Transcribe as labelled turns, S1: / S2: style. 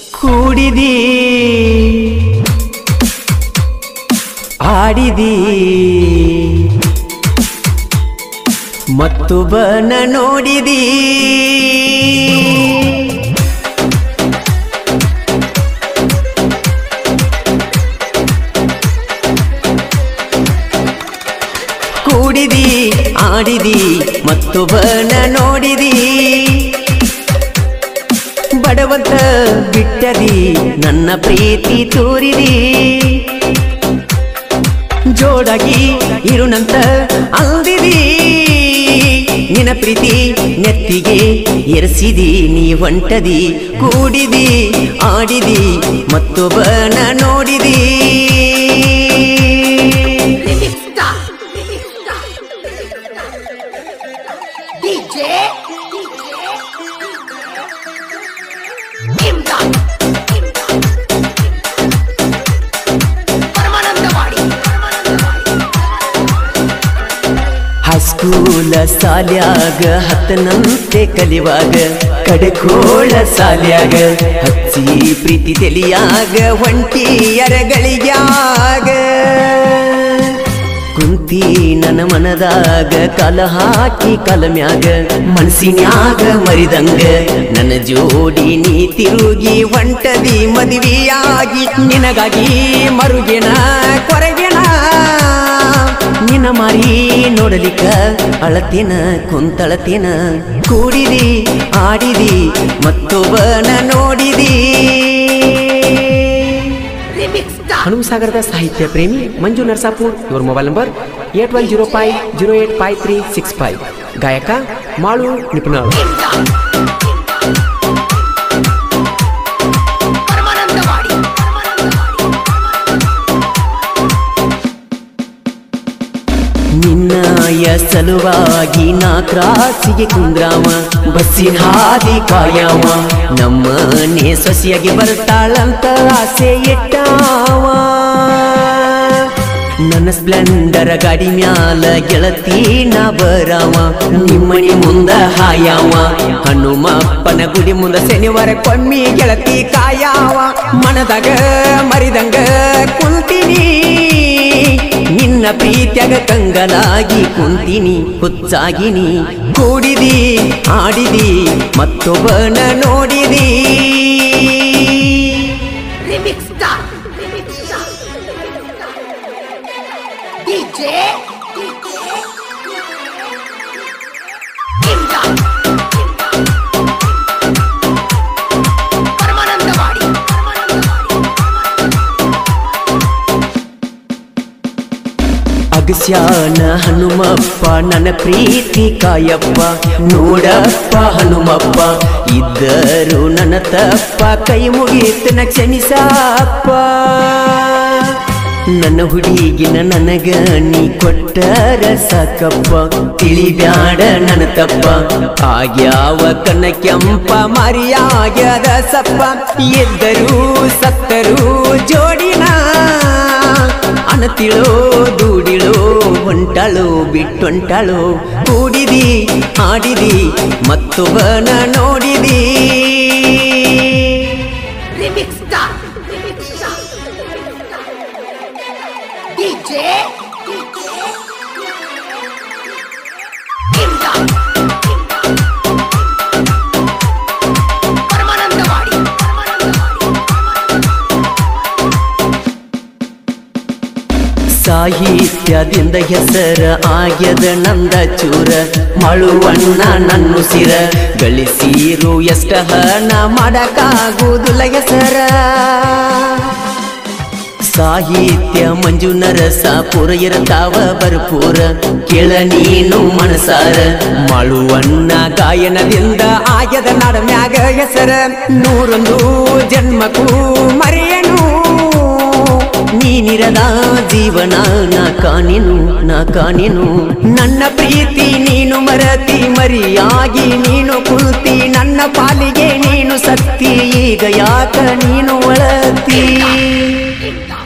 S1: ಕೂಡಿದಿ ಆಡಿದಿ ಮತ್ತೊಬ್ಬನ ನೋಡಿದಿ ಕೂಡಿದಿ ಆಡಿದಿ ಮತ್ತೊಬ್ಬನ ನೋಡಿದಿ ಬಡವಂತ ಬಿಟ್ಟದಿ ನನ್ನ ಪ್ರೀತಿ ತೋರಿದಿ ಜೋಡಾಗಿ ಇರುನಂತ ಅಂದಿದಿ ನಿನ ಪ್ರೀತಿ ನೆತ್ತಿಗೆ ಎರೆಸಿದಿ ನೀ ಹೊಂಟದಿ ಕೂಡಿದಿ ಆಡಿದಿ ಮತ್ತೊಬ್ಬನ ನೋಡಿದಿ
S2: Remix Star. DJ. Imdad. Paramanandawadi
S1: ಹೈಸ್ಕೂಲ ಸಾಲ್ಯಾಗ ಹತ್ತನಂತೆ ಕಲಿವಾಗ ಕಡೆಕೋಳ ಸಾಲ್ಯಾಗ ಹಚ್ಚಿ ಪ್ರೀತಿ ತೆಲಿಯಾಗ ಒಂಟಿ ಅರಗಳಿಗ್ಯಾಗ ಕುಂತಿ ನನ್ನ ಮನದಾಗ ಕಾಲ ಹಾಕಿ ಕಲಮ್ಯಾಗ ಮನಸ್ಸಿನ್ಯಾಗ ಮರಿದಂಗ ನನ್ನ ಜೋಡಿ ನೀ ತಿರುಗಿ ಹೊಂಟದಿ ಮದುವೆಯಾಗಿ ನಿನಗಾಗಿ ಮರುಗಿನ ಕೊರಗಿನ ನಿನ್ನ ಮಾರಿ ನೋಡಲಿಕ್ಕ ಅಳತಿನ ಕುಂತಳತಿನ ಕೂಡಿದಿ ಆಡಿದಿ ಮತ್ತೊಬ್ಬನ ನೋಡಿದಿ
S2: Remix Star.
S1: ಹನುಮಸಾಗರದ ಸಾಹಿತ್ಯ ಪ್ರೇಮಿ ಮಂಜು ನರ್ಸಾಪುರ್ ಇವ್ರ mobile number eight one zero five zero eight five three six five ಗಾಯಕ ಮಾಳು ನಿಪುಣರು
S2: Imdad. ಪರಮಾನಂದವಾಡಿ
S1: ನಿನ್ನಯ ಸಲುವಾಗಿ ನಾ ಕ್ರಾಸಿಗೆ ಕುಂದ್ರಾಮ ಬಸ್ಸಿನ ಹಾದಿ ಕಾಯವ ನಮ್ಮನೆ ಸೊಸೆಯಾಗಿ ಬರ್ತಾಳಂತ ಆಸೆ ಇಟ್ಟಾವ ನನ್ನ ಸ್ಪ್ಲೆಂಡರ್ ಗಾಡಿ ಮ್ಯಾಲ ಗೆಳತಿ ನಾ ಬರಾವ ನಿಮ್ಮನಿ ಮುಂದ ಹಾಯಾವ ಹನುಮಪ್ಪನ ಗುಡಿ ಮುಂದ ಶನಿವಾರ ಕೊಮ್ಮಿ ಗೆಳತಿ ಕಾಯಾವ ಮನದಾಗ ಮರಿದಂಗ ಕುಂತೀನಿ ನಿನ್ನ ಪ್ರೀತ್ಯಾಗ ಕಂಗಲಾಗಿ ಕುಂತಿನಿ ಹುಚ್ಚಾಗಿನಿ ಕೂಡಿದಿ ಆಡಿದಿ ಮತ್ತೊಬ್ಬನ ನೋಡಿದಿ
S2: Remix Star. Remix Star. DJ. Imdad. Paramanandawadi
S1: ಅಗಸ್ಯಾನ Hanumappa ನನ್ನ ಪ್ರೀತಿ ಕಾಯಪ್ಪ ನೋಡಪ್ಪ ಹನುಮಪ್ಪ ಇದ್ದರು ನನ್ನ ತಪ್ಪ ಕೈ ಮುಗಿತನ ಕ್ಷಮಿಸಪ್ಪ ನನ್ನ ಹುಡುಗಿನ ನನಗ ನೀ ಕೊಟ್ಟರ ಸಾಕಪ್ಪ ತಿಳಿಬ್ಯಾಡ ನನ್ನ ತಪ್ಪ ಆಗ್ಯಾವ ಕನ್ನ ಕೆಂಪ ಮರಿಯಾಗ್ಯದ ಸಪ್ಪ ಎದ್ದರು ಸತ್ತರು ಜೋಡಿನ ಅನತಿಳೋ ದೂಡಿಳೋ ಹೊಂಟಾಳೋ ಬಿಟ್ಟೊಂಟಾಳೋ ಕೂಡಿದಿ ಆಡಿದಿ ಮತ್ತೊಬ್ಬನ ನೋಡಿದಿ
S2: Remix Star. Remix Star. DJ. Imdad. Paramanandawadi
S1: ಸಾಹಿತ್ಯದಿಂದ ಹೆಸರ ಆಗ್ಯದ ನಂದ ಚೂರ ಮಳುವಣ್ಣ ನನ್ನು ಸಿರ ಗಳಿಸಿರು ಎಷ್ಟ ಹಣ ಮಾಡಕ್ಕಾಗುವುದಿಲ್ಲ ಹೆಸರ ಸಾಹಿತ್ಯ ಮಂಜುನರಸ ಪುರ ಇರತಾವ ಬರ್ಪೂರ ಕೇಳ ನೀನು ಮನಸಾರ ಮಳುವಣ್ಣ ಗಾಯನದಿಂದ ಆಗ್ಯದ ನಡಮ್ಯಾಗ ಹೆಸರ ನೂರೊಂದು ಜನ್ಮಕ್ಕೂ ಮರೆಯನು ನೀನಿರದ ಜೀವನ ನಾ ಕಾಣೆನು ನಾ ಕಾಣೆನು ನನ್ನ ಪ್ರೀತಿ ನೀನು ಮರತಿ ಮರಿಯಾಗಿ ನೀನು ಕುಳ್ತಿ ನನ್ನ ಪಾಲಿಗೆ ನೀನು ಸತ್ತಿ ಈಗ ಯಾಕ ನೀನು ಒಳತಿ
S2: Imdad.